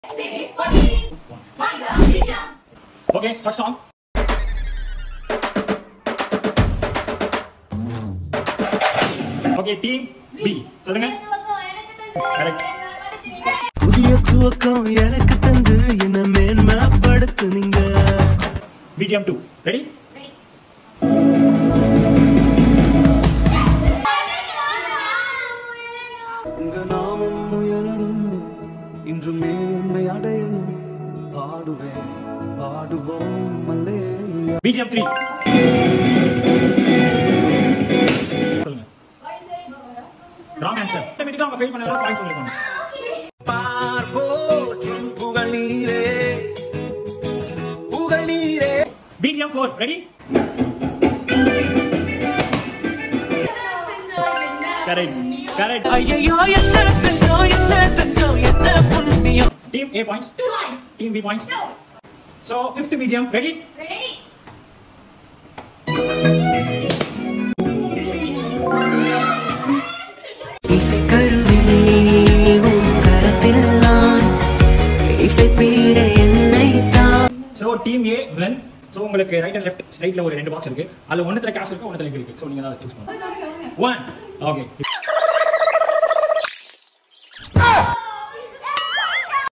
Okay, first song. Okay, team B. சொல்லுங்க Correct. புதிய துவக்கம் எனக்கு தந்து என்ன மேன்மைப்படுத்துனீங்க BGM 2. Ready? உங்க நாமம் உயரணும் இன்று மேன்மை அடையணும் பாடுவேன் பாடுவோம் அல்லேலூயா BGM 3. சொல்லுங்க ராங் ஆன்சர் ஆட்டோமேட்டிக்கா அவங்க ஃபெயில் பண்ணாலும் பாயிண்ட் சொல்லிருக்காங்க பார்ப்போற்றும் புகழ் நீரே புகழ் நீரே BGM 4. Ready? Correct. Correct. ஐயையோ என்ன செஞ்சோம் என்ன செஞ்சோம் என்ன புண்ணியம் Team A points. Team B points. So, fifth BGM. Ready? இசைக்கருவி உன் கரத்தில் நான் இசைப்பீட என்னை தான் So, Team A win. So, உங்களுக்கு ரைட் அண்ட் லெஃப்ட் ஸ்ட்ரைட்ல ஒரு ரெண்டு பாக்ஸ் இருக்கு அதுல ஒண்ணுத்துல கேஷ் இருக்கு ஒண்ணுத்துல இருக்கு சோ நீங்க தான் சூஸ் பண்ணணும் ஒன் ஓகே